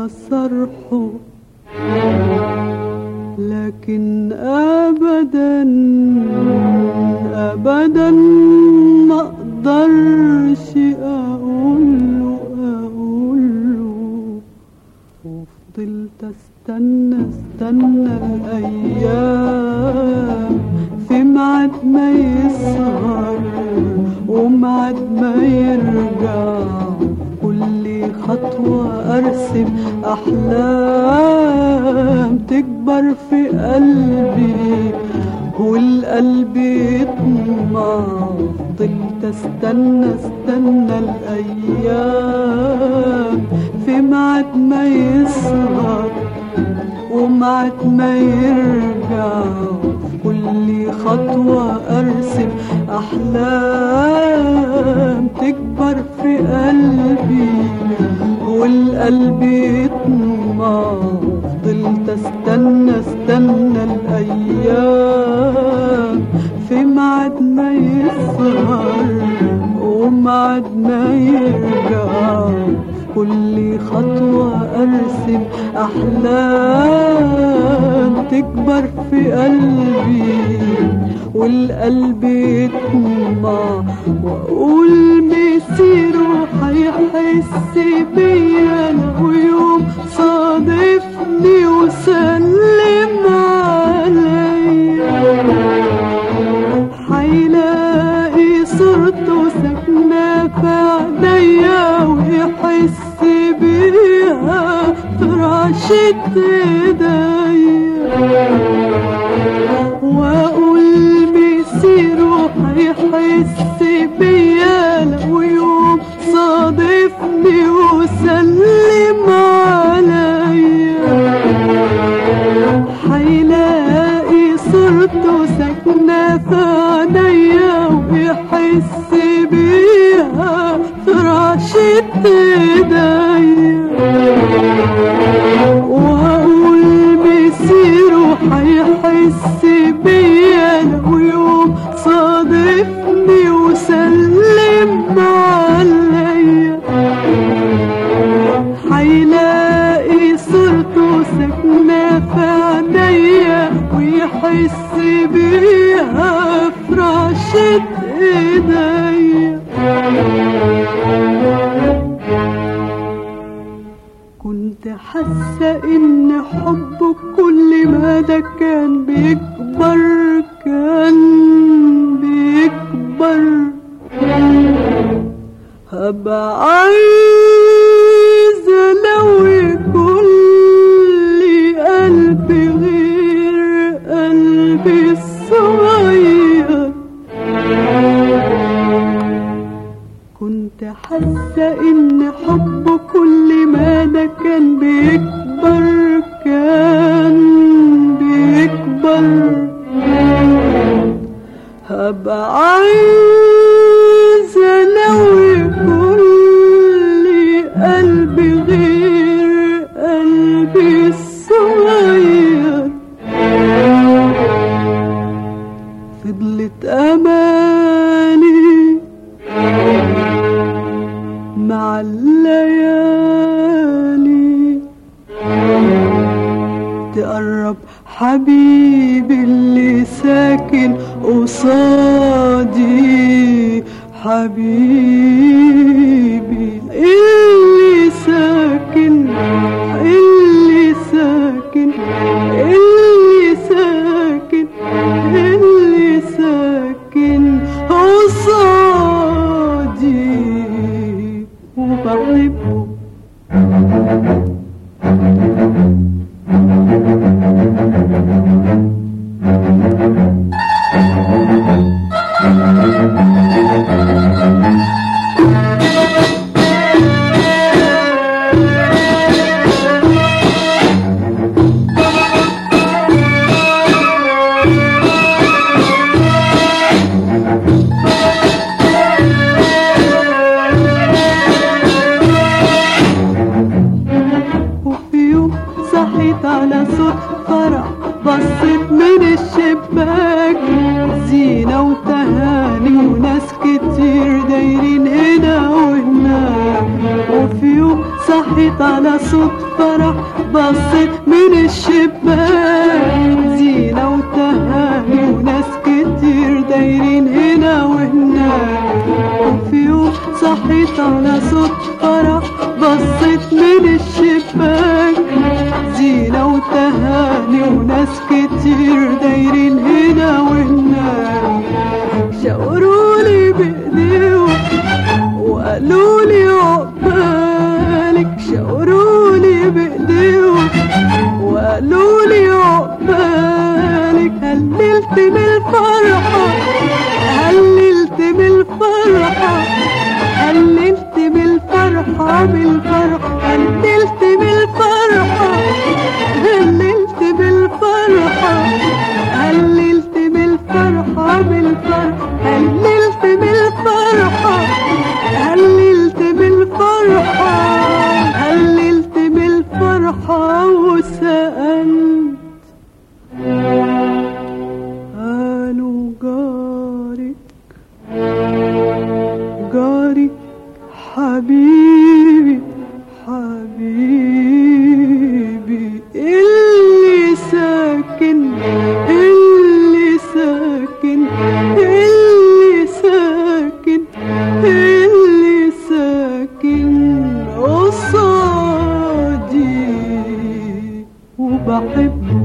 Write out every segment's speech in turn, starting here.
صرحه لكن ابدا ابدا ما اقدرش اقوله اقوله وفضلت استنى استنى الايام في ميعاد ما يسهر وميعاد ما يرجع كل خطوة أرسم أحلام تكبر في قلبي والقلب يطمع فضلت استنى استنى الأيام في ميعاد ما يسهر ومعد ما يرجع كل خطوة أرسم أحلام تكبر في قلبي والقلب يطمع فضلت استنى استنى الأيام في ميعاد ما يسهر ومعد ما يرجع كل خطوة أرسم أحلام تكبر في قلبي والقلب يطمع وأقول مسيره هيحس بيا لو يوم صادفني وسلم عليا هيلاقي صورته ساكنة في عينيا ويحس بيها في رعشة ايديا واقول مسيره هيحس بيا لو يوم صادفني وسلم عليا هيلاقي صورته ساكنة في عينيا ويحس بيها في رعشة ايديا وهقول مسيره هيحس بيا لو يوم صادفني وسلم عليا هيلاقي صورته ساكنة في عينيا ويحس بيها في رعشة ايديا كنت حاسة ان حبك كل ما ده كان بيكبر كان بيكبر هبقى عايزة لو يكون لي قلب غير قلبي الصغير كنت حاسة ان حبه كل ما ده كان بيكبر كان بيكبر هبقى عايزة لو يكون لي قلب غير قلبي الصغير فضلت أماني مع الليالي تقرب حبيبي اللي ساكن قصادي حبيبي اللي ساكن اللي ساكن اللي ساكن اللي ساكن قصادي وبحبه وفي يوم صحيت على صوت فرح بصيت من الشباك زينة وتهاني وناس كتير دايرين هنا وهناك وفي يوم صحيت على صوت فرح بصيت من الشباك زينة وتهاني وناس كتير دايرين هنا وهناك وفي يوم صحيت على صوت فرح بصيت من الشباك زينة وتهاني وناس كتير دايرين هنا وهناك شاورولي بإيديهم وقالولي عقبالك شاورولي بإيديهم وقالولي عقبالك هللت من الفرحة هللت من الفرحة هللت من الفرحة بالفرحة هللت من الفرحة هللت بالفرحة هللت بالفرحة بالفرحة هللت بالفرحة هللت بالفرحة هللت بالفرحة وسألت قالوا جارك جارك حبيبي حبيبي اللي ساكن اللي ساكن اللي ساكن اللي ساكن قصادي وبحبه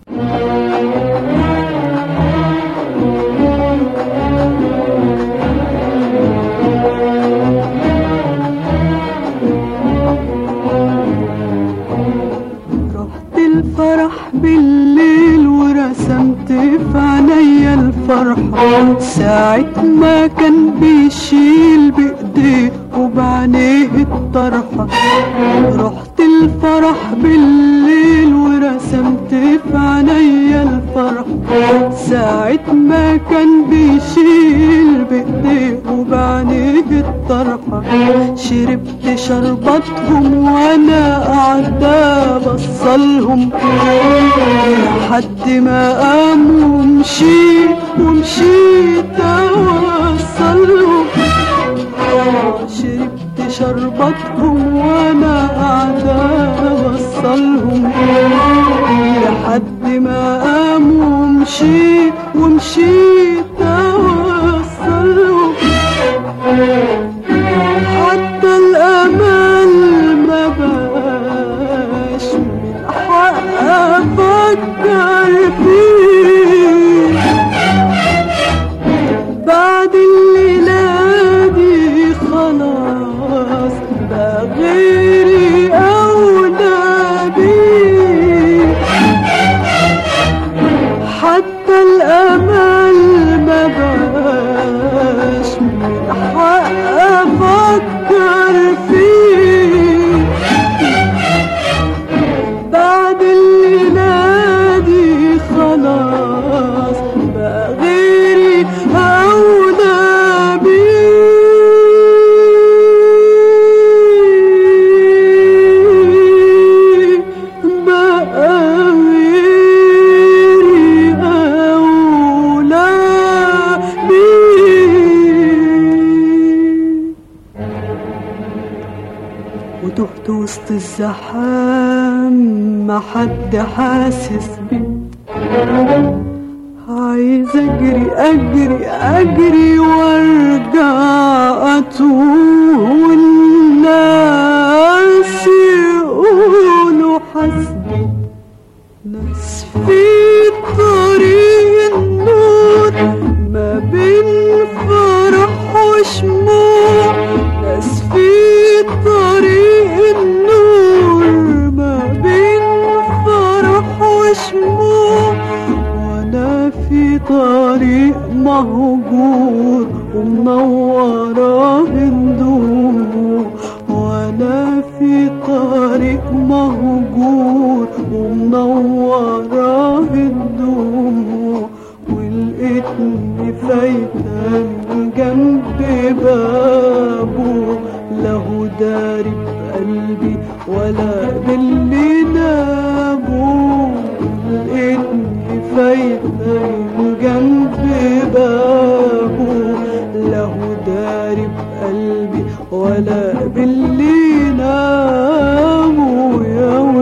رحت الفرح بالليل ورسمت في عينيا الفرحة ساعة ما كان بيشيل بإيديه وبعينيه الطرحة رحت الفرح بالليل ورسمت في عينيا الفرحة ساعة ما كان بيشيل بإيديه وبعينيه الطرحة شربت شربتهم وانا قاعدة بصلهم لحد ما قاموا ومشيت ومشيت اوصلهم شربت شربتهم وانا قاعدة بصلهم لحد ما قاموا ومشيت ومشيت اوصلهم حتى الامل ما بقاش من حق افكر فيه بعد الليلة دي خلاص بقى غيري أولى بيه حتى الأمل ما بقاش من حق أفكر فيه بعد الليلة دي خلاص بقى غيري أولى بيه بقى غيري أولى بيه وتهت وسط الزحام ما حد حاسس بي عايز اجري اجري اجري وارجع اتوه والناس يقولوا حسبي ناس في طريق النور ما بين فرح وشموع ناس في طريق النور ما بين فرح وشموع وانا في طريق مهجور ومنورة هندوم وانا في طريق مهجور ومنورة هندوم ولقيتني فايتة من جنب بابه له داري بقلبي ولا باللي نابه لقيتني فايتة من جنب بابه له داري بقلبي ولا باللي ناموا يوم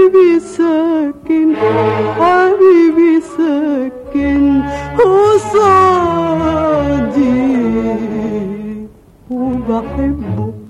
حبيبي ساكن حبيبي ساكن قصادي وبحبه